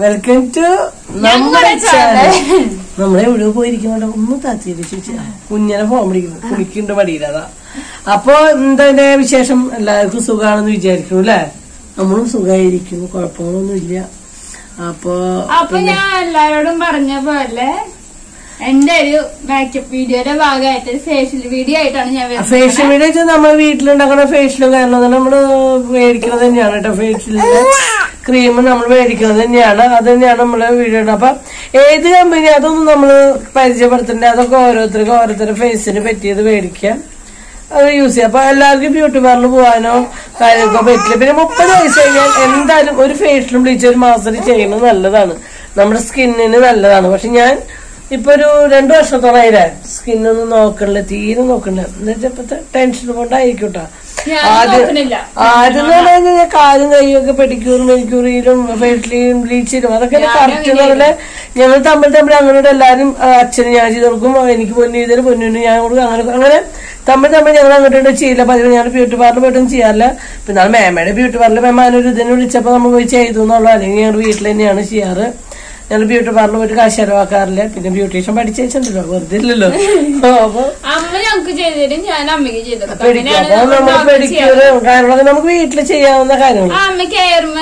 Welcome to നമ്മുടെ ഞങ്ങളുടെ channel channel. നമ്മളെ എവിടെ പോയിരിക്കുന്നുണ്ട് ഒന്ന് താത്തിയിട്ട് ചേച്ചി കുഞ്ഞിനെ ഫോൺ പിടിക്കുന്നു കുളിക്കുന്നുണ്ട് മടിയിലതാ അപ്പൊ എന്താ വിശേഷം എല്ലാവർക്കും സുഖാണെന്ന് വിചാരിക്കുന്നു അല്ലെ നമ്മളും സുഖമായിരിക്കുന്നു കുഴപ്പങ്ങളൊന്നും ഇല്ല അപ്പൊ അപ്പൊ ഞാൻ എല്ലാരോടും പറഞ്ഞ പോലെ എന്റെ ഒരു മേക്കപ്പ് വീഡിയോയുടെ ഭാഗമായിട്ട് ഒരു ഫേഷ്യൽ വീഡിയോ ആയിട്ടാണ് ഞാൻ വരുന്നത്. ഫേഷ്യൽ വീഡിയോ വെച്ചാൽ നമ്മൾ വീട്ടിലുണ്ടാക്കുന്ന ഫേഷ്യലും കാര്യങ്ങളും നമ്മള് മേടിക്കുന്നത് തന്നെയാണ് കേട്ടോ ഫേഷ്യലിന്റെ ക്രീം നമ്മൾ മേടിക്കുന്നത് തന്നെയാണ് അത് തന്നെയാണ് നമ്മള് വീഡിയോ ഇടുന്നത് അപ്പൊ ഏത് കമ്പനി അതൊന്നും നമ്മള് പരിചയപ്പെടുത്തണ്ടേ അതൊക്കെ ഓരോരുത്തർക്കും ഓരോരുത്തരുടെ ഫേസിന് പറ്റിയത് മേടിക്കാം അത് യൂസ് ചെയ്യാം അപ്പൊ എല്ലാവർക്കും ബ്യൂട്ടി പാർലർ പോകാനോ കാര്യമൊക്കെ പറ്റില്ല പിന്നെ മുപ്പത് വയസ്സ് കഴിഞ്ഞാൽ എന്തായാലും ഒരു ഫേഷ്യലും ബ്ലീച്ച് ഒരു മാസത്തിൽ ചെയ്യുന്നത് നല്ലതാണ് നമ്മുടെ സ്കിന്നിന് നല്ലതാണ് പക്ഷെ ഞാൻ ഇപ്പൊ ഒരു രണ്ടു വർഷത്തോളായില്ലേ സ്കിന്നൊന്നും നോക്കണില്ല തീരെ നോക്കണില്ല എന്നുവെച്ചാ ഇപ്പത്തെ ടെൻഷൻ കൊണ്ടായിരിക്കും കേട്ടോ ഞാൻ ആദ്യം നോക്കണില്ല. ആദ്യം എന്ന് പറഞ്ഞു കഴിഞ്ഞാൽ കാലും കൈയൊക്കെ പെഡിക്യൂറും മെനിക്യൂറിലും ഫേഷ്യലും ബ്ലീച്ചിലും അതൊക്കെ കറക്റ്റ് എന്ന് പറഞ്ഞാൽ ഞങ്ങൾ തമ്മിൽ തമ്മിൽ അങ്ങനെ എല്ലാവരും ആ, അച്ഛന് ഞാൻ ചെയ്ത് കൊടുക്കും എനിക്ക് പൊന്നു ചെയ്തത് പൊന്നിന് ഞാൻ കൊടുക്കും അങ്ങനെ അങ്ങനെ തമ്മിൽ തമ്മിൽ ഞങ്ങൾ അങ്ങോട്ട് ചെയ്യില്ല പതിവ് ഞാൻ ബ്യൂട്ടി പാർലർ പോയിട്ടും ചെയ്യാറില്ല പിന്നെ അത് മേമയുടെ ബ്യൂട്ടി പാർലർ മേമ ഒരു ഇതിന് വിളിച്ചപ്പോൾ നമ്മൾ പോയി ചെയ്തു എന്നുള്ളൂ അല്ലെങ്കിൽ ഞങ്ങൾ വീട്ടിൽ തന്നെയാണ് ചെയ്യാറ് ഞങ്ങൾ ബ്യൂട്ടി പാർലർ പോയിട്ട് കാശ് ചെലവാക്കാറില്ല പിന്നെ ബ്യൂട്ടീഷ്യൻ പഠിച്ചേച്ചിട്ടുണ്ടല്ലോ വെറുതെ ഇല്ലല്ലോ അപ്പൊ അമ്മ ഞങ്ങൾക്ക് ചെയ്തു തരും ഞാൻ അമ്മയ്ക്ക് ചെയ്തു കൊടുക്കും. പെഡിക്യൂർ അങ്ങനെയാണ് അപ്പൊ നമ്മൾ നമ്മൾ പെഡിക്യൂർ കാര്യങ്ങളൊക്കെ നമുക്ക് വീട്ടിൽ ചെയ്യാവുന്ന കാര്യങ്ങൾ ആ അമ്മയ്ക്ക് എയർമ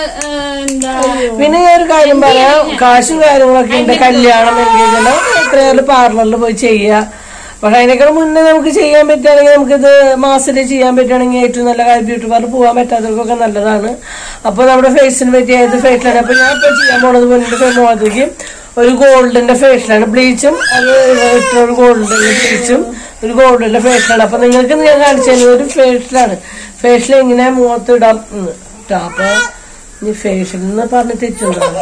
എന്താ പിന്നെ ഞാൻ ഒരു കാര്യം പറയാം കാശും കാര്യങ്ങളൊക്കെ ഉണ്ട് കല്യാണം എൻഗേജ്മെന്റ് എത്രയാലും പാർലറിൽ പോയി ചെയ്യുക പക്ഷെ അതിനേക്കാൾ മുന്നേ നമുക്ക് ചെയ്യാൻ പറ്റുകയാണെങ്കിൽ നമുക്കിത് മാസത്തിൽ ചെയ്യാൻ പറ്റുകയാണെങ്കിൽ ഏറ്റവും നല്ല കാര്യം ബ്യൂട്ടി പാർലർ പോകാൻ പറ്റാത്തവർക്കൊക്കെ നല്ലതാണ് അപ്പൊ നമ്മുടെ ഫേസിന് പറ്റിയ ഏത് ഫേഷ്യലാണ് അപ്പൊ ഞാൻ ഇപ്പൊ ചെയ്യാൻ പോണത് മുന്നിട്ട് മുഖത്തേക്ക് ഒരു ഗോൾഡിന്റെ ഫേഷ്യലാണ് ബ്ലീച്ചും അത് ഇട്ട ഒരു ഗോൾഡിന്റെ ബ്ലീച്ചും ഒരു ഗോൾഡിന്റെ ഫേഷ്യലാണ് അപ്പൊ നിങ്ങൾക്ക് ഞാൻ കാണിച്ചു തരുന്നത് ഒരു ഫേഷ്യലാണ് ഫേഷ്യൽ എങ്ങനെ മുഖത്ത് ഇടാം എന്ന് ട്ടോ. അപ്പൊ ഇനി ഫേഷ്യൽ എന്ന് പറഞ്ഞ് തെറ്റുണ്ടാവും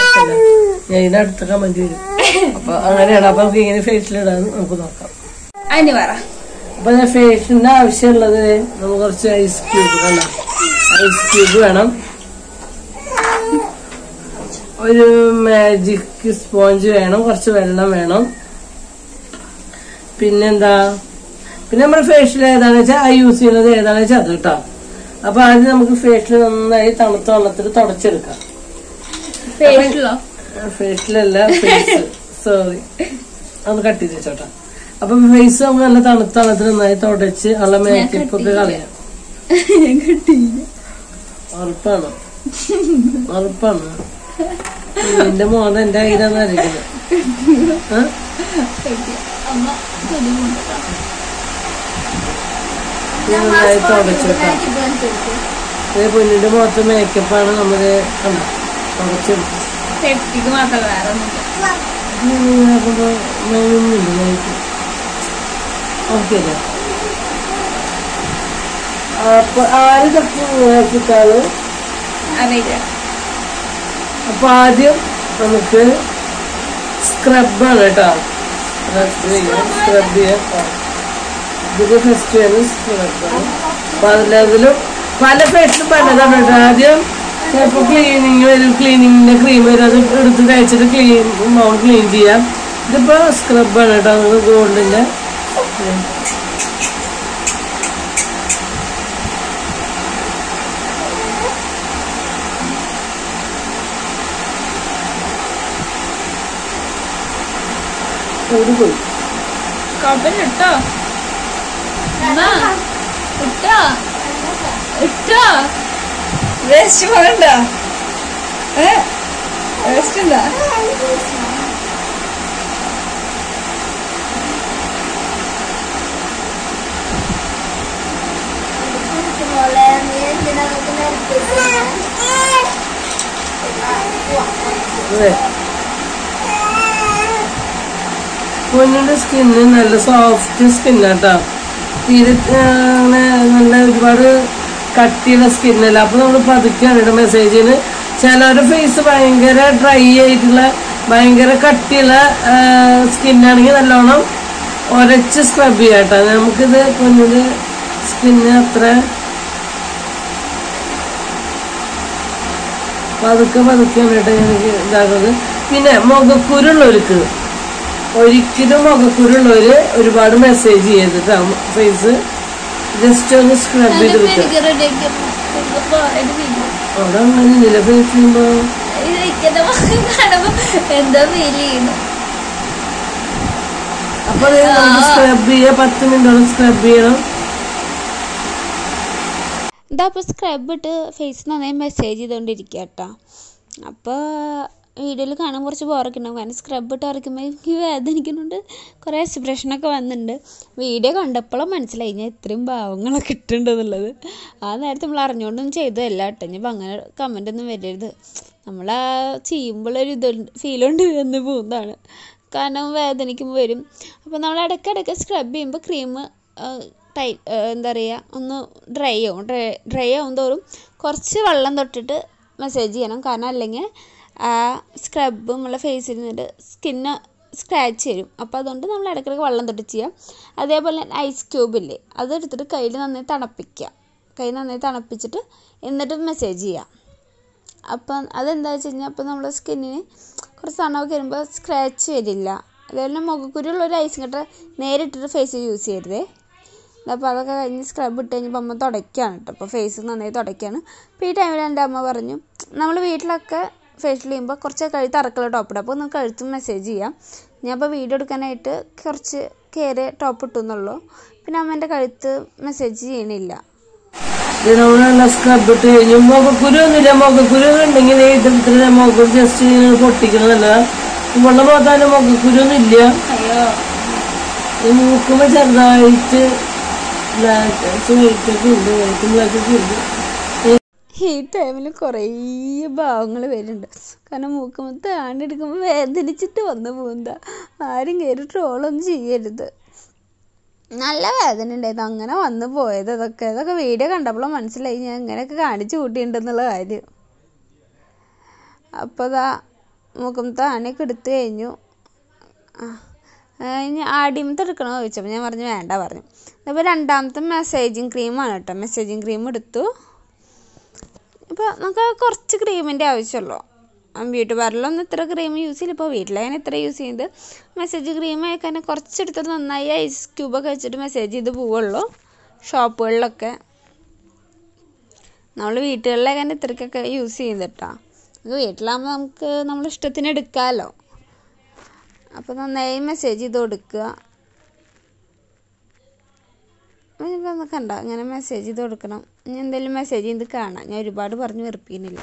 ഞാൻ ഇതിന്റെ അടുത്ത കമന്റ് വരും അപ്പൊ അങ്ങനെയാണ് അപ്പൊ നമുക്ക് ഇങ്ങനെ ഫേഷ്യൽ ഇടാന്ന് നമുക്ക് നോക്കാം അതിന് പറ അപ്പൊ ഞാൻ ഫേഷ്യലിന്റെ ആവശ്യമുള്ളത് നമുക്ക് കുറച്ച് ഐസ് ക്യൂബ് കണ്ട ഐസ് ക്യൂബ് വേണം ഒരു മാജിക് സ്പോഞ്ച് വേണം കുറച്ച് വെള്ളം വേണം പിന്നെന്താ പിന്നെ നമ്മുടെ ഫേഷ്യൽ ഏതാണെന്ന് വെച്ചാൽ ആ യൂസ് ചെയ്യുന്നത് ഏതാണെന്ന് വെച്ചാൽ അത് കേട്ടോ അപ്പൊ ആദ്യം നമുക്ക് ഫേഷ്യൽ നന്നായി തണുത്ത വെള്ളത്തിൽ തുടച്ചെടുക്കാം ഫേഷ്യലോ ഫേഷ്യലല്ല ഫേസ് സോറി ഒന്ന് കട്ട് ചെയ്ത് വെച്ചോട്ടാ അപ്പൊ ഫേസ് നമുക്ക് നല്ല തണുത്ത വെള്ളത്തിൽ നന്നായി തുടച്ച് ഉള്ള മേക്കപ്പ് ഒക്കെ കളയാം ഉറപ്പാണ് ഉറപ്പാണ് എന്റെ മോൻ എന്റെ കയ്യിലാണ് ഇരിക്കുന്നത് ആ? ഇത് നന്നായി തുടച്ചോട്ടാ ഇത് പൊന്നിന്റെ മുഖത്ത് മേക്കപ്പാണ് നമ്മള് കണ്ട തുടച്ചെടുക്കും സേഫ്റ്റിക്ക് മാത്രമല്ല വേറെ ഒന്നുമില്ല ഓക്കെ അപ്പൊ ആര് തപ്പിട്ടാണ് അറിയില്ല അപ്പൊ ആദ്യം നമുക്ക് സ്ക്രബാണ് കേട്ടോ സ്ക്രബ് ചെയ്യാം സ്ക്രബ് ചെയ്യാം ആ. ഇതിന്റെ ഫസ്റ്റ് ആണ് സ്ക്രബാണ് അപ്പൊ അതിലതിലും പല ഫേസിലും പലതാണ് കേട്ടോ ആദ്യം ചിലപ്പോ ക്ലീനിങ് വരും ക്ലീനിങ്ങിന്റെ ക്രീം വരും അത് എടുത്ത് കഴിച്ചിട്ട് ക്ലീൻ മൗണ്ട് ക്ലീൻ ചെയ്യാം ഇതിപ്പോ സ്ക്രബാണ് കേട്ടോ നിങ്ങൾ ഗോൾഡിന്റെ ഒരു പോയി കുഴപ്പമില്ല ഇട്ടോ അമ്മ, ഇട്ടോ ഇട്ടോ വേസ്റ്റ് പോകണ്ട ഏ വേസ്റ്റ് ഉണ്ടോ അതെ പൊന്നിന്റെ സ്കിന്ന് നല്ല സോഫ്റ്റ് സ്കിന്നാട്ടോ തീരെ ആ, അങ്ങനെ നല്ല ഒരുപാട് കട്ടിയുള്ള സ്കിന്നല്ല അപ്പൊ നമ്മൾ പതുക്കെയാണ് മെസ്സേജിന് ചിലവരുടെ ഫേസ് ഭയങ്കര ഡ്രൈ ആയിട്ടുള്ള ഭയങ്കര കട്ടിയുള്ള സ്കിന്നാണെങ്കിൽ നല്ലോണം ഒരച്ച് സ്ക്രബ് ചെയ്യാം കേട്ടോ നമുക്കിത് പൊന്നിന്റെ സ്കിന്ന് അത്ര പതുക്കെ പതുക്കെയാണ് കേട്ടോ എനിക്ക് ഇതാക്കുന്നത് പിന്നെ മുഖക്കുരുള്ളവർക്ക് ഒരിക്കലും മുഖക്കുരുള്ളവര് ഒരുപാട് മെസ്സേജ് ചെയ്തിട്ടാ ഫേസ് ജസ്റ്റ് ഒന്ന് സ്ക്രബ് ചെയ്ത് വെക്കുക അവിടെ അങ്ങനെ ഇല്ല ഫേസ് ചെയ്യുമ്പോ ഇത് നിൽക്കുന്ന മുഖം കാണുമ്പോ എന്തോ ഫീൽ ചെയ്യുന്നു അപ്പൊ സ്ക്രബ് ചെയ്യുക പത്ത് മിനിറ്റോളം സ്ക്രബ് ചെയ്യണം ഇതാ അപ്പോൾ സ്ക്രബ് ഇട്ട് ഫേസ് നന്നായി മെസ്സേജ് ചെയ്തുകൊണ്ടിരിക്കുക കേട്ടോ അപ്പോൾ വീഡിയോയിൽ കാണാൻ കുറച്ച് ബോറൊക്കെ ഉണ്ടാവും കാരണം സ്ക്രബ് ഇട്ട് വരയ്ക്കുമ്പോൾ എനിക്ക് വേദനിക്കുന്നുണ്ട് കുറേ എക്സ്പ്രഷനൊക്കെ വന്നിട്ടുണ്ട് വീഡിയോ കണ്ടപ്പോഴും മനസ്സിലായി ഞാൻ ഇത്രയും ഭാവങ്ങളൊക്കെ ഇട്ടുണ്ട് എന്നുള്ളത് ആ നേരത്തെ നമ്മൾ അറിഞ്ഞുകൊണ്ടൊന്നും ചെയ്തതല്ല കേട്ടോ ഇനിയിപ്പോൾ അങ്ങനെ കമൻ്റ് ഒന്നും വരരുത് നമ്മൾ ആ ചെയ്യുമ്പോഴൊരു ഇത് ഫീലുണ്ട് വന്ന് പോകുന്നതാണ് കാരണം വേദനിക്കുമ്പോൾ വരും അപ്പോൾ നമ്മൾ ഇടയ്ക്കിടയ്ക്ക് സ്ക്രബ് ചെയ്യുമ്പോൾ ക്രീം ടൈ എന്താ പറയുക ഒന്ന് ഡ്രൈ ആവും ഡ്രൈ ഡ്രൈ ആവും തോറും കുറച്ച് വെള്ളം തൊട്ടിട്ട് മസാജ് ചെയ്യണം കാരണം അല്ലെങ്കിൽ ആ സ്ക്രബ് നമ്മളെ ഫേസിൽ നിന്നിട്ട് സ്കിന്ന് സ്ക്രാച്ച് വരും അപ്പോൾ അതുകൊണ്ട് നമ്മൾ ഇടയ്ക്കിടയ്ക്ക് വെള്ളം തൊട്ട് ചെയ്യാം അതേപോലെ ഐസ് ക്യൂബില്ലേ അതെടുത്തിട്ട് കയ്യിൽ നന്നായി തണുപ്പിക്കുക കൈ നന്നായി തണുപ്പിച്ചിട്ട് എന്നിട്ട് മെസ്സേജ് ചെയ്യാം അപ്പം അതെന്താ വെച്ച് കഴിഞ്ഞാൽ അപ്പം നമ്മുടെ സ്കിന്നിന് കുറച്ച് തണവൊക്കെ വരുമ്പോൾ സ്ക്രാച്ച് വരില്ല അതേപോലെ മുഖക്കുരുള്ള ഒരു ഐസും കട്ട നേരിട്ടിട്ട് ഫേസ് യൂസ് ചെയ്യരുതേ അപ്പോൾ അതൊക്കെ കഴിഞ്ഞ് സ്ക്രബ് ഇട്ട് കഴിഞ്ഞപ്പോൾ അമ്മ തുടയ്ക്കുകയാണ് കേട്ടോ അപ്പോൾ ഫേസ് നന്നായി തുടയ്ക്കുകയാണ് അപ്പോൾ ഈ ടൈമിൽ എൻ്റെ അമ്മ പറഞ്ഞു നമ്മൾ വീട്ടിലൊക്കെ ഫേഷ്യൽ ചെയ്യുമ്പോൾ കുറച്ച് കഴുത്ത് അറക്കുള്ള ടോപ്പ് ഇടും അപ്പോൾ ഒന്ന് കഴുത്തും മെസ്സേജ് ചെയ്യാം ഞാൻ അപ്പോൾ വീഡിയോ എടുക്കാനായിട്ട് കുറച്ച് കയറി ടോപ്പ് ഇട്ടു എന്നുള്ളൂ പിന്നെ അമ്മേൻ്റെ കഴുത്ത് മെസ്സേജ് ചെയ്യണില്ല ഇതിനോടുള്ള സ്ക്രബ് ഇട്ട് കഴിഞ്ഞു മുഖക്കുരു ഒന്നുമില്ല മുഖക്കുരു ഉണ്ടെങ്കിൽ ഇത്തരത്തില് മുഖം ജസ്റ്റ് ഇങ്ങനെ പൊട്ടിക്കണതല്ല ഇവളുടെ മുഖത്താനും മുഖക്കുരു ഒന്നും ഇല്ല അയ്യോ ഈ മൂക്കുമ്പോ ചെറുതായിട്ട് ബ്ലാക്ക് വൈറ്റൊക്കെ ഉണ്ട് വൈറ്റും ബ്ലാക്കൊക്കെ ഉണ്ട് ഈ ടൈമിൽ കുറേ ഭാവങ്ങൾ വരുന്നുണ്ട് കാരണം മൂക്കുമ്പത്ത് ആണ്ടെടുക്കുമ്പോൾ വേദനിച്ചിട്ട് വന്നു പോകുന്നതാ ആരും കയറി ട്രോളൊന്നും ചെയ്യരുത് നല്ല വേദന ഉണ്ടായിരുന്നു അങ്ങനെ വന്നു പോയത് അതൊക്കെ അതൊക്കെ വീഡിയോ കണ്ടപ്പോൾ മനസ്സിലായി ഞാൻ ഇങ്ങനെയൊക്കെ കാണിച്ചു കൂട്ടിയിട്ടുണ്ടെന്നുള്ള കാര്യം അപ്പോൾ അതാ മുഖമത്തെ ആണിയൊക്കെ എടുത്തു കഴിഞ്ഞു ആ ഇനി ആദ്യമത്തെ എടുക്കണോ ചോദിച്ചപ്പോൾ ഞാൻ പറഞ്ഞു വേണ്ട പറഞ്ഞു അപ്പോൾ രണ്ടാമത്തെ മെസ്സേജിങ് ക്രീമാണ് കേട്ടോ മെസ്സേജിങ് ക്രീം എടുത്തു ഇപ്പോൾ നമുക്ക് കുറച്ച് ക്രീമിൻ്റെ ആവശ്യമുള്ളൂ ബ്യൂട്ടി പാർലറിലൊന്നും ഇത്ര ക്രീം യൂസ് ചെയ്യില്ല ഇപ്പോൾ വീട്ടിലാണ് ഇത്ര യൂസ് ചെയ്യുന്നത് മെസ്സേജ് ക്രീം അയക്കാൻ കുറച്ചെടുത്തിട്ട് നന്നായി ഐസ് ക്യൂബൊക്കെ വെച്ചിട്ട് മെസ്സേജ് ചെയ്ത് പോവുള്ളൂ ഷോപ്പുകളിലൊക്കെ നമ്മൾ വീട്ടുകളിലൊക്കെ ഇത്രയ്ക്കൊക്കെ യൂസ് ചെയ്യുന്നിട്ടാ നമുക്ക് വീട്ടിലാകുമ്പോൾ നമുക്ക് നമ്മുടെ ഇഷ്ടത്തിന് എടുക്കാമല്ലോ അപ്പോൾ നന്നായി മെസ്സേജ് ചെയ്ത് കൊടുക്കുക ഇപ്പം കണ്ട ഇങ്ങനെ മെസ്സേജ് ചെയ്ത് കൊടുക്കണം ഇനി എന്തെങ്കിലും മെസ്സേജ് ചെയ്ത് കാണാം ഞാൻ ഒരുപാട് പറഞ്ഞ് വെറുപ്പിക്കുന്നില്ല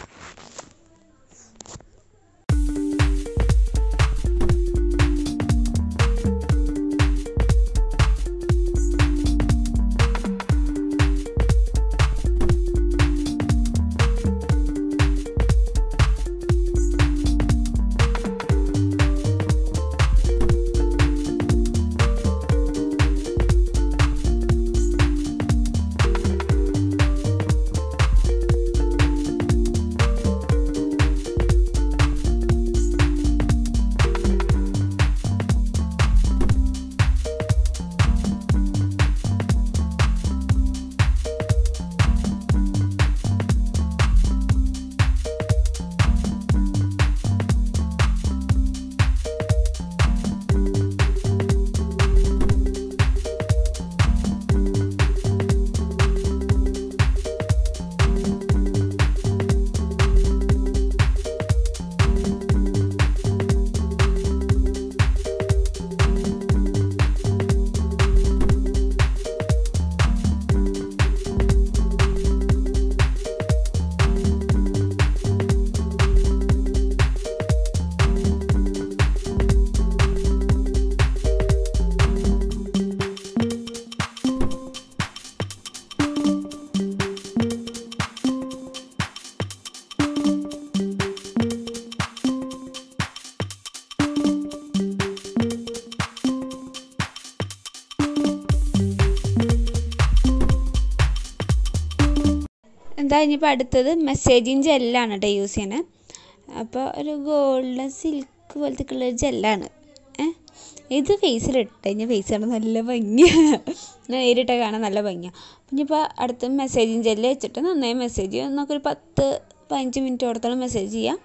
എന്താ ഇനിയിപ്പോൾ അടുത്തത് മെസ്സേജിങ് ജെല്ലാണ് കേട്ടോ യൂസ് ചെയ്യണത് അപ്പോൾ ഒരു ഗോൾഡൻ സിൽക്ക് പോലത്തെ ഉള്ള ഒരു ജെല്ലാണ് ഏ ഇത് ഫേസിൽ ഇട്ട് കഴിഞ്ഞാൽ ഫേസ് കാണാൻ നല്ല ഭംഗിയാണ് നേരിട്ട് കാണാൻ നല്ല ഭംഗിയാണ് അപ്പം ഇനിയിപ്പോൾ അടുത്ത മെസ്സേജിങ് ജെല്ല് വെച്ചിട്ട് നന്നായി മെസ്സേജ് ചെയ്യാം നമുക്കൊരു പത്ത് പതിനഞ്ച് മിനിറ്റ് കൊടുത്തോളം മെസ്സേജ് ചെയ്യാം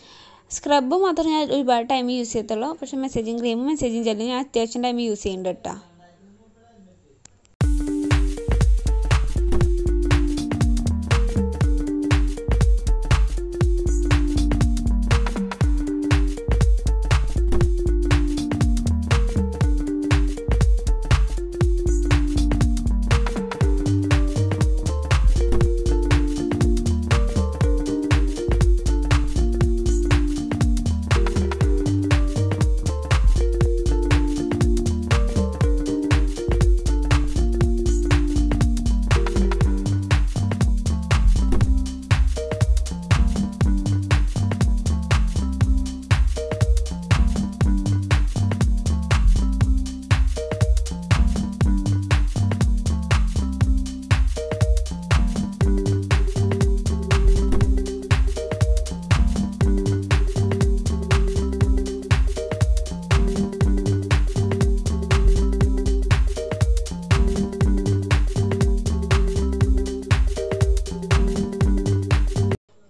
സ്ക്രബ് മാത്രം ഞാൻ ഒരുപാട് ടൈം യൂസ് ചെയ്യത്തുള്ളൂ പക്ഷേ മെസ്സേജിങ് ക്രീമും മെസ്സേജിങ് ജെല്ലും ഞാൻ അത്യാവശ്യം ടൈം യൂസ് ചെയ്യുന്നുണ്ട് കേട്ടോ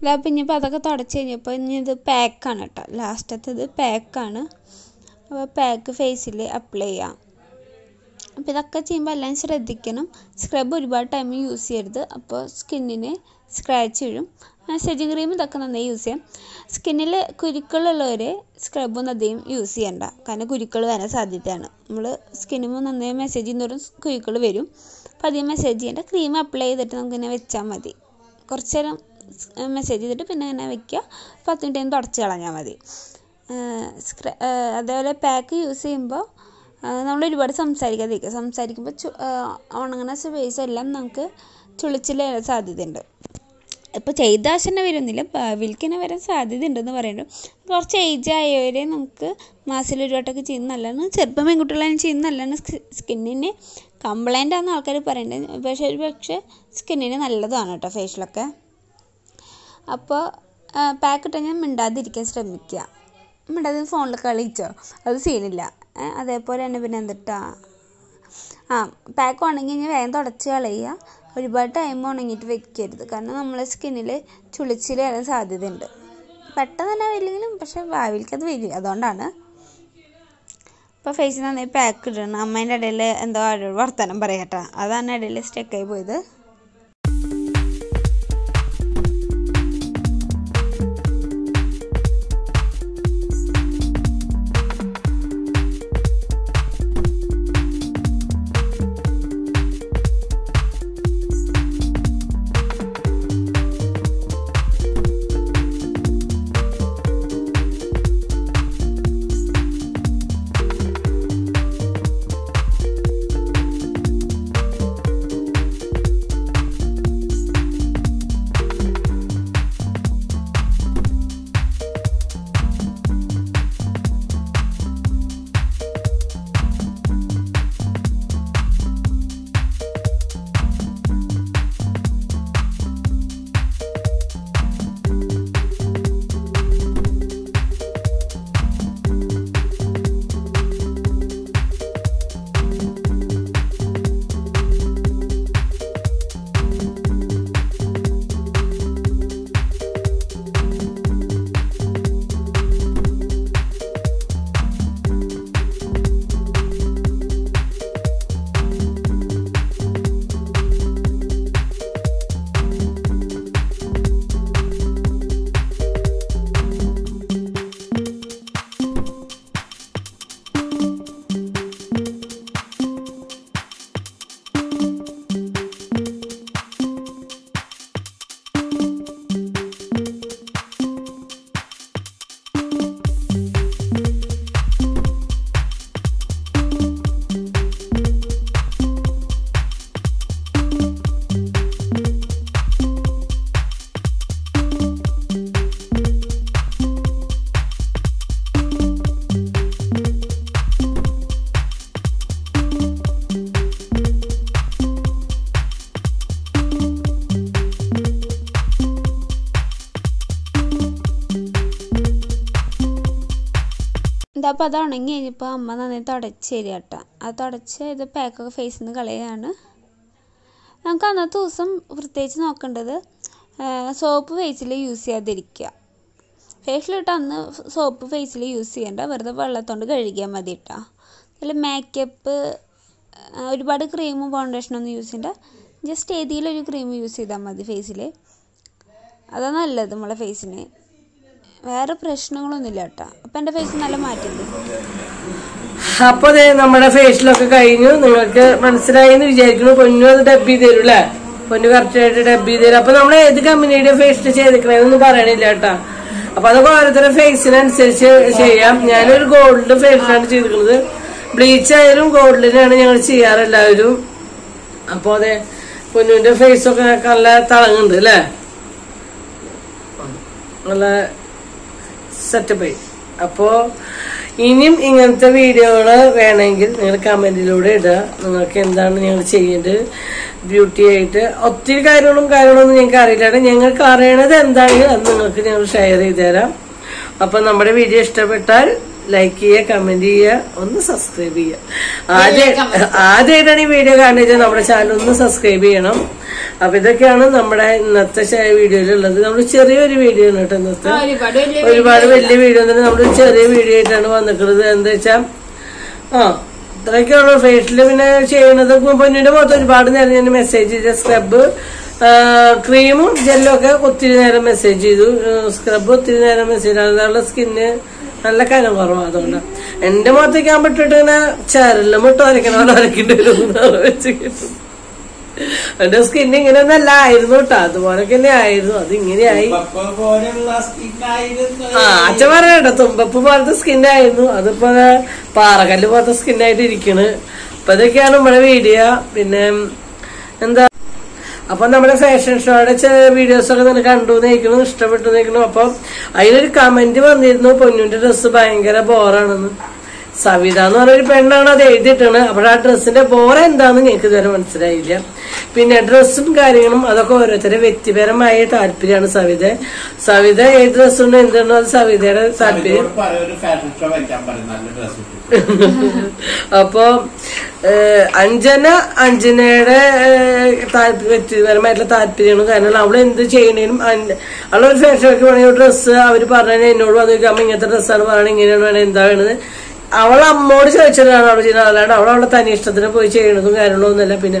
ഇതപ്പോൾ ഇനിയിപ്പോൾ അതൊക്കെ തുടച്ച് കഴിഞ്ഞപ്പോൾ ഇനി ഇത് പാക്കാണ് കേട്ടോ ലാസ്റ്റത്തത് പാക്കാണ് അപ്പോൾ പാക്ക് ഫേസിൽ അപ്ലൈ ചെയ്യാം അപ്പോൾ ഇതൊക്കെ ചെയ്യുമ്പോൾ എല്ലാം ശ്രദ്ധിക്കണം സ്ക്രബ് ഒരുപാട് ടൈം യൂസ് ചെയ്യരുത് അപ്പോൾ സ്കിന്നിന് സ്ക്രാച്ച് വീഴും സെറ്റിംഗ് ക്രീം ഇതൊക്കെ നന്നായി യൂസ് ചെയ്യാം സ്കിന്നിൽ കുരുക്കളുള്ളവർ സ്ക്രബൊന്നും അധികം യൂസ് ചെയ്യണ്ട കാരണം കുരുക്കൾ വരാൻ സാധ്യതയാണ് നമ്മൾ സ്കിന്നിന് നന്നായി മെസ്സേജ് ചെയ്യുന്നതോറും കുരുക്കൾ വരും അപ്പോൾ അധികം മെസ്സേജ് ചെയ്യേണ്ട ക്രീം അപ്ലൈ ചെയ്തിട്ട് നമുക്കിങ്ങനെ വെച്ചാൽ മതി കുറച്ച് നേരം മെസ്സേജ് ചെയ്തിട്ട് പിന്നെ ഇങ്ങനെ വെക്കുക പത്ത് മിനിറ്റ് കഴിഞ്ഞ് തുടച്ച് കളഞ്ഞാൽ മതി സ്ക്ര അതേപോലെ പാക്ക് യൂസ് ചെയ്യുമ്പോൾ നമ്മൾ ഒരുപാട് സംസാരിക്കാതിരിക്കുക സംസാരിക്കുമ്പോൾ ചു ഉണങ്ങുന്ന സ്പേസ് എല്ലാം നമുക്ക് ചുളിച്ചിൽ വരാൻ സാധ്യതയുണ്ട് ഇപ്പോൾ ചെയ്ത ആശ തന്നെ വരുന്നില്ല ഭാവിയിലേക്ക് തന്നെ വരാൻ സാധ്യത ഉണ്ടെന്ന് പറയുന്നുണ്ട് കുറച്ച് ഏജ് ആയവരെ നമുക്ക് മാസത്തിൽ ഒരു വട്ടമൊക്കെ ചെയ്യുന്ന നല്ലതാണ് ചെറുപ്പം പെൺകുട്ടികളാണ് ചെയ്യുന്ന നല്ലതാണ് സ്കിന്നിന് കംപ്ലൈൻ്റ് ആണെന്ന് ആൾക്കാർ പറയുന്നുണ്ട് പക്ഷേ ഒരു പക്ഷേ സ്കിന്നിന് നല്ലതാണ് കേട്ടോ ഫേഷ്യലൊക്കെ അപ്പോൾ പാക്ക് ഇട്ട് ഞാൻ മിണ്ടാതിരിക്കാൻ ശ്രമിക്കുക മിണ്ടാതെ ഫോണിൽ കളിച്ചോ അത് സീനില്ല അതേപോലെ തന്നെ പിന്നെ എന്തിട്ടാ ആ പാക്ക് ഉണങ്ങി കഴിഞ്ഞാൽ വേഗം തുടച്ച് കളയുക ഒരുപാട് ടൈം ഉണങ്ങിയിട്ട് വെക്കരുത് കാരണം നമ്മളെ സ്കിന്നിൽ ചുളിച്ചിൽ വരാൻ സാധ്യതയുണ്ട് പെട്ടെന്ന് തന്നെ വരില്ലെങ്കിലും പക്ഷെ ഭാവിയിലേക്ക് അത് വരും അതുകൊണ്ടാണ് ഇപ്പോൾ ഫേസിൽ നന്നായി പാക്ക് ഇടണം അമ്മേൻ്റെ ഇടയിൽ എന്തോ ആരോട് വർത്തമാനം പറയട്ടെ അതാണ് ഇടയിൽ സ്റ്റക്കായി പോയത് ഇതപ്പോൾ അത് ഉണങ്ങി കഴിഞ്ഞപ്പോൾ അമ്മ നന്നായി തുടച്ച് തരിക കേട്ടോ അത് തുടച്ച് ഇത് പാക്കൊക്കെ ഫേസിൽ നിന്ന് കളയാണ് നമുക്ക് അന്നത്തെ ദിവസം പ്രത്യേകിച്ച് നോക്കേണ്ടത് സോപ്പ് ഫേസിൽ യൂസ് ചെയ്യാതിരിക്കുക ഫേഷ്യലിട്ട് അന്ന് സോപ്പ് ഫേസിൽ യൂസ് ചെയ്യേണ്ട വെറുതെ വെള്ളത്തോണ്ട് കഴുകിയാൽ മതി കേട്ടോ അതിൽ മേക്കപ്പ് ഒരുപാട് ക്രീമും ഫൗണ്ടേഷനൊന്നും യൂസ് ചെയ്യണ്ട ജസ്റ്റ് ഏതെങ്കിലും ഒരു ക്രീം യൂസ് ചെയ്താൽ മതി ഫേസിൽ അതാണ് നല്ലത് നമ്മളെ ഫേസിന് വേറെ പ്രശ്നങ്ങളൊന്നുമില്ല കേട്ടോ അപ്പം എൻ്റെ ഫേസ് നല്ല മാറ്റുണ്ട് അപ്പൊ ദേ നമ്മുടെ ഫേഷ്യലൊക്കെ കഴിഞ്ഞു നിങ്ങൾക്ക് മനസ്സിലായി എന്ന് വിചാരിക്കുന്നു പൊന്നു അത് ഡബ് ചെയ്ത് തരും അല്ലേ പൊന്നു കറക്റ്റ് ആയിട്ട് ഡബ് ചെയ്ത് തരും അപ്പൊ നമ്മൾ ഏത് കമ്പനിയുടെ ഫേഷ്യൽ ചെയ്തിക്കണെന്നൊന്നും പറയണില്ല കേട്ടാ അപ്പൊ അതൊക്കെ ഓരോരുത്തരുടെ ഫേസിനനുസരിച്ച് ചെയ്യാം ഞാനൊരു ഗോൾഡ് ഫേഷ്യലാണ് ചെയ്തിരിക്കുന്നത് ബ്ലീച്ച് ആയാലും ഗോൾഡിനാണ് ഞങ്ങൾ ചെയ്യാറ് എല്ലാവരും അപ്പൊ അതെ പൊന്നുവിന്റെ ഫേസൊക്കെ നല്ല തിളങ്ങുന്നുണ്ട് അല്ലേ നല്ല സെറ്റപ്പായി അപ്പോ ഇനിയും ഇങ്ങനത്തെ വീഡിയോകള് വേണമെങ്കിൽ നിങ്ങൾ കമന്റിലൂടെ ഇടുക നിങ്ങൾക്ക് എന്താണ് ഞങ്ങൾ ചെയ്യേണ്ടത് ബ്യൂട്ടി ആയിട്ട് ഒത്തിരി കാര്യങ്ങളും കാര്യങ്ങളൊന്നും ഞങ്ങൾക്ക് അറിയില്ല ഞങ്ങൾക്ക് അറിയണത് എന്താണെങ്കിലും അത് നിങ്ങൾക്ക് ഞങ്ങൾ ഷെയർ ചെയ്ത് തരാം അപ്പൊ നമ്മുടെ വീഡിയോ ഇഷ്ടപ്പെട്ടാൽ ലൈക്ക് ചെയ്യുക കമന്റ് ചെയ്യുക ഒന്ന് സബ്സ്ക്രൈബ് ചെയ്യുക ആദ്യം ആദ്യമായിട്ടാണ് ഈ വീഡിയോ കാണുന്നത് നമ്മുടെ ചാനൽ ഒന്ന് സബ്സ്ക്രൈബ് ചെയ്യണം അപ്പൊ ഇതൊക്കെയാണ് നമ്മുടെ ഇന്നത്തെ വീഡിയോയിലുള്ളത് നമ്മൾ ചെറിയൊരു വീഡിയോ ആണ് കേട്ടോ ഇന്നത്തെ ആ, ഒരുപാട് വലിയ ഒരുപാട് വലിയ വീഡിയോ തന്നെ നമ്മൾ ചെറിയ വീഡിയോ ആയിട്ടാണ് വന്നിട്ടുള്ളത് എന്താ വെച്ചാ ആ ഇത്രയൊക്കെയുള്ളൂ ഫേഷ്യല് പിന്നെ ചെയ്യണത് പൊന്നിന്റെ മുഖത്ത് ഒരുപാട് നേരം ഞാൻ മെസ്സേജ് ചെയ്ത സ്ക്രബ് ക്രീമും ജെല്ലും ഒക്കെ ഒത്തിരി നേരം മെസ്സേജ് ചെയ്തു സ്ക്രബ് ഒത്തിരി നേരം മെസ്സേജ് ചെയ്തു അതുള്ള സ്കിന്ന് നല്ല കനം കുറവാണ് അതുകൊണ്ട് എന്റെ മുഖത്തേക്ക് ആകുമ്പോൾ ഇട്ടിട്ട് ഇങ്ങനെ ചരലും ഇട്ട് വരയ്ക്കണ പോലെ വരയ്ക്കേണ്ടി വരും എന്നാണ് വെച്ചിട്ട് എന്റെ സ്കിൻ ഇങ്ങനെ ഒന്നല്ല ആയിരുന്നു കേട്ടോ അതുപോലൊക്കെ തന്നെ ആയിരുന്നു അത് ഇങ്ങനെയായി പപ്പ പോലുള്ള സ്കിന്നായിരുന്നു ആ അച്ഛൻ പറയട്ടോ തുമ്പപ്പ് പോലത്തെ സ്കിന്നായിരുന്നു അതിപ്പോ ദാ പാറക്കല്ല് പോലത്തെ സ്കിന്നായിട്ട് ഇരിക്കണ് അപ്പൊ ഇതൊക്കെയാണ് നമ്മുടെ വീഡിയോ പിന്നെ എന്താ അപ്പൊ നമ്മുടെ ഫാഷൻ ഷോയുടെ ചില വീഡിയോസ് ഒക്കെ നിങ്ങൾ കണ്ടു നയിക്കുന്നു ഇഷ്ടപ്പെട്ടു നയിക്കുന്നു അപ്പൊ അതിലൊരു കമന്റ് വന്നിരുന്നു പൊന്നുന്റെ ഡ്രസ്സ് ഭയങ്കര ബോറാണെന്ന് സവിത എന്ന് പറഞ്ഞൊരു പെണ്ണാണ് അത് എഴുതിയിട്ടാണ് അപ്പോൾ ആ ഡ്രസ്സിന്റെ ബോറ എന്താണെന്ന് ഞങ്ങൾക്ക് ഇതുവരെ മനസ്സിലായില്ല പിന്നെ ഡ്രസ്സും കാര്യങ്ങളും അതൊക്കെ ഓരോരുത്തരുടെ വ്യക്തിപരമായ താല്പര്യമാണ് സവിത സവിത ഏത് ഡ്രസ്സുണ്ടോ എന്താണോ അത് സവിതയുടെ താല്പര്യം അവരോട് പറയും ഒരു ഫാഷൻ ഷോ വയ്ക്കാൻ പറയും നല്ല ഡ്രസ് ഇട്ടിട്ട് അപ്പോ ഏഹ്, അഞ്ജന അഞ്ജനയുടെ ഏഹ്, താല്പ- വ്യക്തിപരമായിട്ടുള്ള താല്പര്യമാണ് കാരണം അവൾ എന്ത് ചെയ്യണേനും അൻ- അവളൊരു ഫാഷനൊക്കെ വേണമെങ്കിൽ ഡ്രസ്സ് അവർ പറഞ്ഞ എന്നോട് വന്നു ചോദിക്കും അമ്മ ഇങ്ങനത്തെ ഡ്രസ്സാണ് പറയണത് ഇങ്ങനെയാണ് വേണത് എന്താ വേണത് അവൾ അമ്മോട് ചോദിച്ചിട്ടാണ് അവൾ ചെയ്യുന്നത് അല്ലാണ്ട് അവൾ അവളുടെ തനി ഇഷ്ടത്തിന് പോയി ചെയ്യണതും കാര്യങ്ങളൊന്നുമല്ല പിന്നെ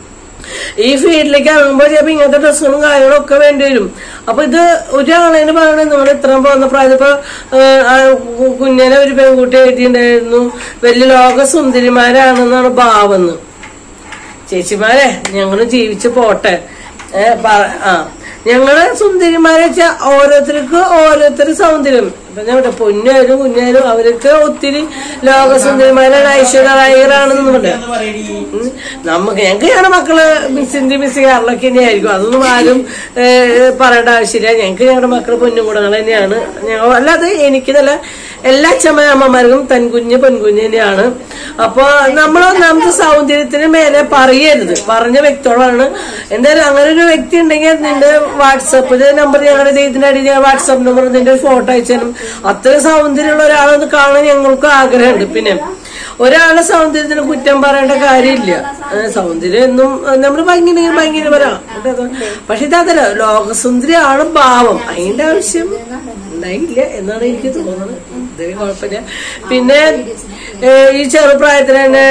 ഈ ഫീൽഡിലേക്ക് ഇറങ്ങുമ്പോൾ ചിലപ്പോൾ ഇങ്ങനത്തെ ഡ്രസ്സുകളും കാര്യങ്ങളും ഒക്കെ വേണ്ടി വരും അപ്പൊ ഇത് ഒരാളെന്ന് പറയണത് നിങ്ങൾ ഇത്രയും പോകുന്ന പ്രായത്തിൽ ഇപ്പൊ ഏഹ്, ആ കു- കുഞ്ഞിനെ ഒരു പെൺകുട്ടി എഴുതിയിട്ടുണ്ടായിരുന്നു വലിയ ലോക സുന്ദരിമാരാണെന്നാണ് ഭാവന്ന് ചേച്ചിമാരെ ഞങ്ങളും ജീവിച്ച് പോട്ടെ ഏ, പ- ആ ഞങ്ങള് സുന്ദരിമാരെ വെച്ചാൽ ഓരോരുത്തർക്ക് ഓരോരുത്തർ സൗന്ദര്യം ഇപ്പൊ ഞാൻ പറയാം പൊന്നായാലും കുഞ്ഞായാലും അവർക്ക് ഒത്തിരി ലോക സുന്ദരിമാരാണ് ഐശ്വര്യ റായികളാണെന്ന് പറയാം എന്ന് പറയടി ഉം. നമുക്ക് ഞങ്ങൾക്ക് ഞങ്ങളുടെ മക്കള് മിസ്സിന്റെ മിസ് കാറിലൊക്കെ തന്നെയായിരിക്കും അതൊന്നും ആരും ഏഹ്, പറയേണ്ട ആവശ്യമില്ല ഞങ്ങൾക്ക് ഞങ്ങളുടെ മക്കള് പൊന്നുകൂടങ്ങൾ തന്നെയാണ് ഞങ്ങൾ അല്ലാതെ എനിക്ക് നല്ല എല്ലാ അച്ഛമ്മ അമ്മമാർക്കും തൻകുഞ്ഞ് പെൺകുഞ്ഞ് തന്നെയാണ് അപ്പൊ നമ്മൾ ഒന്നാമത്തെ സൗന്ദര്യത്തിന് മേലെ പറയരുത് പറഞ്ഞ വ്യക്തികളാണ് എന്തായാലും അങ്ങനെ ഒരു വ്യക്തി ഉണ്ടെങ്കിൽ നിന്റെ വാട്സപ്പില് നമ്പർ ഞങ്ങളുടെ ഇതിന്റെ അടിയിൽ വാട്സപ്പ് നമ്പർ നിന്റെ ഫോട്ടോ അയച്ചാലും അത്രയും സൗന്ദര്യമുള്ള ഒരാളൊന്ന് കാണാൻ ഞങ്ങൾക്ക് ആഗ്രഹമുണ്ട് പിന്നെ ഒരാളെ സൗന്ദര്യത്തിന് കുറ്റം പറയേണ്ട കാര്യമില്ല ഏ, സൗന്ദര്യം എന്നും നമ്മൾ ഭംഗി ഭംഗിന് പറയാം പക്ഷെ ഇതല്ല ലോകസുന്ദരിയാണ് ഭാവം അതിന്റെ ആവശ്യം ഉണ്ടായില്ല എന്നാണ് എനിക്ക് തോന്നുന്നത് ഇതൊരു കുഴപ്പമില്ല പിന്നെ ഏ, ഈ ചെറുപ്രായത്തിൽ തന്നെ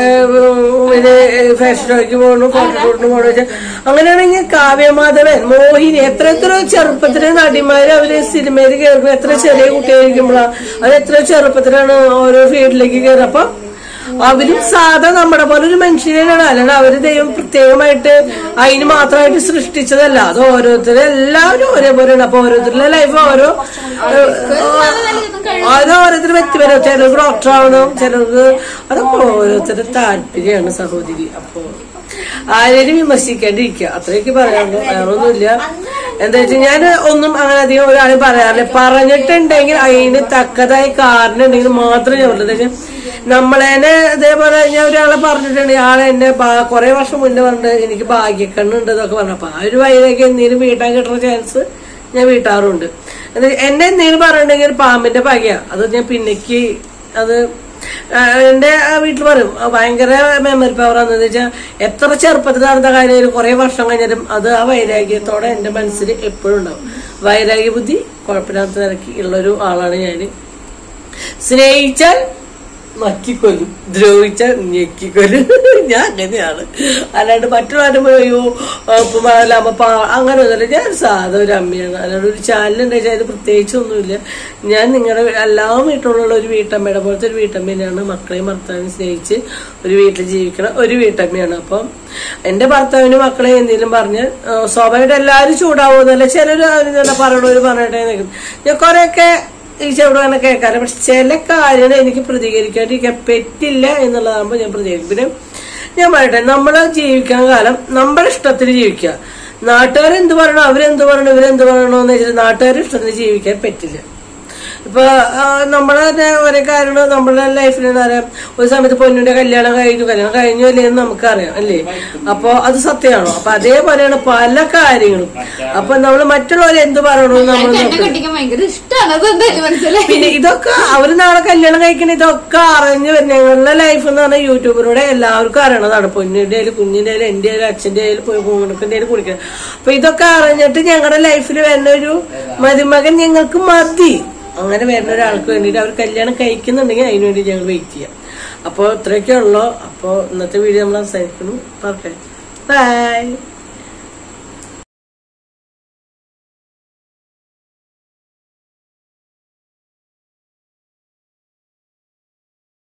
ഫാഷൻ ഷോയ്ക്ക് പോകണു ഫോട്ടോ ഷൂട്ടിന് പോകണു വെച്ചാൽ അങ്ങനെയാണെങ്കിൽ കാവ്യമാധവൻ മോഹിനി എത്ര എത്ര ചെറുപ്പത്തിലെ നടിമാര് അവര് സിനിമയിൽ കയറുമ്പോൾ എത്ര ചെറിയ കുട്ടിയായിരിക്കുമ്പോഴാണ് അത് എത്ര ചെറുപ്പത്തിലാണ് ഓരോ ഫീൽഡിലേക്ക് കയറുക അപ്പൊ അവരും സാധാ നമ്മുടെ പോലെ ഒരു മനുഷ്യനാണ് അല്ലാണ്ട് അവര് ദൈവം പ്രത്യേകമായിട്ട് അതിന് മാത്രമായിട്ട് സൃഷ്ടിച്ചതല്ല അത് ഓരോരുത്തരും എല്ലാവരും ഒരേപോലെയാണ് അപ്പൊ ഓരോരുത്തരുടെ ലൈഫ് ഓരോ അത് ഓരോരുത്തർ വ്യക്തിപരം ചിലർക്ക് ഡോക്ടർ ആവണം ചിലർക്ക് അതൊക്കെ ഓരോരുത്തരുടെ താല്പര്യമാണ് സഹോദരി അപ്പൊ ആരെയും വിമർശിക്കാണ്ടിരിക്കുക അത്രയൊക്കെ പറയാനുള്ളൂ വേറൊന്നുമില്ല എന്താ വെച്ചാൽ ഞാൻ ഒന്നും അങ്ങനെ അധികം ഒരാളും പറയാറില്ല പറഞ്ഞിട്ടുണ്ടെങ്കിൽ അതിന് തക്കതായ കാരണം ഉണ്ടെങ്കിൽ മാത്രമേ ഞാൻ പറയുള്ളൂ എന്താ വെച്ചാൽ നമ്മളേനെ ഇതേപോലെ ഞാൻ ഒരാളെ പറഞ്ഞിട്ടുണ്ട് ആളെ എന്നെ ബാ- കുറെ വർഷം മുന്നേ പറഞ്ഞിട്ട് എനിക്ക് ഭാഗ്യക്കണ്ണുണ്ട് എന്നൊക്കെ പറഞ്ഞു അപ്പൊ ആ ഒരു വൈദ്യൊക്കെ എന്തെങ്കിലും വീട്ടാൻ കിട്ടുന്ന ചാൻസ് ഞാൻ വീട്ടാറുണ്ട് എന്താ എന്നെ എന്തെങ്കിലും പറഞ്ഞിട്ടുണ്ടെങ്കിൽ ഒരു പാമ്പിന്റെ പകയാ അത് ഞാൻ പിന്നേക്ക് അത് ആ, എന്റെ ആ വീട്ടിൽ പറയും ആ, ഭയങ്കര മെമ്മറി പവർ ആണെന്ന് വെച്ചാൽ എത്ര ചെറുപ്പത്തിൽ നടന്ന കാര്യം കുറെ വർഷം കഴിഞ്ഞാലും അത് ആ വൈരാഗ്യത്തോടെ എന്റെ മനസ്സിൽ എപ്പോഴും ഉണ്ടാവും വൈരാഗ്യ ബുദ്ധി കുഴപ്പമില്ലാത്ത നിലയ്ക്ക് ഉള്ളൊരു ആളാണ് ഞാന് സ്നേഹിച്ചാൽ നക്കിക്കൊല്ലും ദ്രോഹിച്ചാൽ ഞെക്കിക്കൊല്ലും ഞാൻ അങ്ങനെയാണ് അല്ലാണ്ട് മറ്റുള്ളവരുടെ പോയോ ഉപ്പുമാല അമ്മ പാ അങ്ങനെ ഒന്നുമില്ല ഞാൻ സാധാ ഒരു അമ്മയാണ് അല്ലാണ്ട് ഒരു ചാനലുണ്ട് വെച്ചാൽ അത് പ്രത്യേകിച്ച് ഒന്നുമില്ല ഞാൻ നിങ്ങളുടെ എല്ലാ വീട്ടിലുള്ള ഒരു വീട്ടമ്മയുടെ പോലത്തെ ഒരു വീട്ടമ്മ തന്നെയാണ് മക്കളെയും ഭർത്താവിനെയും സ്നേഹിച്ച് ഒരു വീട്ടിൽ ജീവിക്കണ ഒരു വീട്ടമ്മയാണ് അപ്പം എന്റെ ഭർത്താവിനും മക്കളെ എന്തെങ്കിലും പറഞ്ഞ് സ്വാഭാവികമായിട്ട് എല്ലാവരും ചൂടാവുന്നല്ല ചിലർ അവര് പറയണവര് പറഞ്ഞിട്ടേ നിൽക്കും ഞാൻ കുറെയൊക്കെ ഈ ചെവിടെ തന്നെ കേൾക്കാറ് പക്ഷെ ചില കാര്യങ്ങൾ എനിക്ക് പ്രതികരിക്കാണ്ടിരിക്കാൻ പറ്റില്ല എന്നുള്ളതാകുമ്പോൾ ഞാൻ പ്രതികരിക്കും പിന്നെ ഞാൻ പറയട്ടെ നമ്മൾ ജീവിക്കുന്ന കാലം നമ്മുടെ ഇഷ്ടത്തിന് ജീവിക്കുക നാട്ടുകാരെന്ത് പറയണോ അവരെന്ത് പറയണോ ഇവരെന്ത് പറയണോ എന്ന് വെച്ചിട്ട് നാട്ടുകാരുടെ ഇഷ്ടത്തിന് ജീവിക്കാൻ പറ്റില്ല ഇപ്പൊ ആ, നമ്മുടെ തന്നെ ഓരോ കാര്യങ്ങൾ നമ്മുടെ ലൈഫിൽ അറിയാം ഒരു സമയത്ത് പൊന്നിന്റെ കല്യാണം കഴിഞ്ഞു കല്യാണം കഴിഞ്ഞു അല്ലേ എന്ന് നമുക്കറിയാം അല്ലേ അപ്പൊ അത് സത്യമാണോ അപ്പൊ അതേപോലെയാണ് പല കാര്യങ്ങളും അപ്പൊ നമ്മൾ മറ്റുള്ളവർ എന്ത് പറയണമെന്ന് നമ്മൾ എന്നെ നോക്കണം കെട്ടിക്കാൻ ഭയങ്കര ഇഷ്ടമാണ് അത് എന്തായാലും മനസ്സിലായി പിന്നെ ഇതൊക്കെ അവര് നാളെ കല്യാണം കഴിക്കുന്ന ഇതൊക്കെ അറിഞ്ഞു വരും. ഞങ്ങളുടെ ലൈഫ് എന്ന് പറഞ്ഞാൽ യൂട്യൂബിലൂടെ എല്ലാവർക്കും അറിയണതാണ് പൊന്നിന്റെ ആയാലും കുഞ്ഞിന്റെ ആയാലും എന്റെ ആയാലും അച്ഛന്റെ ആയാലും കുടുംബത്തിന്റെ ആയാലും കുടിക്കുന്നത് അപ്പൊ ഇതൊക്കെ അറിഞ്ഞിട്ട് ഞങ്ങളുടെ ലൈഫിൽ വരുന്ന ഒരു മരുമകൻ ഞങ്ങൾക്ക് മതി അങ്ങനെ വരുന്ന ഒരാൾക്ക് വേണ്ടിയിട്ട് അവർ കല്യാണം കഴിക്കുന്നുണ്ടെങ്കിൽ അതിന് വേണ്ടി ഞങ്ങൾ വെയിറ്റ് ചെയ്യാം അപ്പോൾ ഇത്രയൊക്കെ ഉള്ളൂ അപ്പോൾ ഇന്നത്തെ വീഡിയോ നമ്മൾ അവസാനിക്കുന്നു ഓക്കെ ബൈ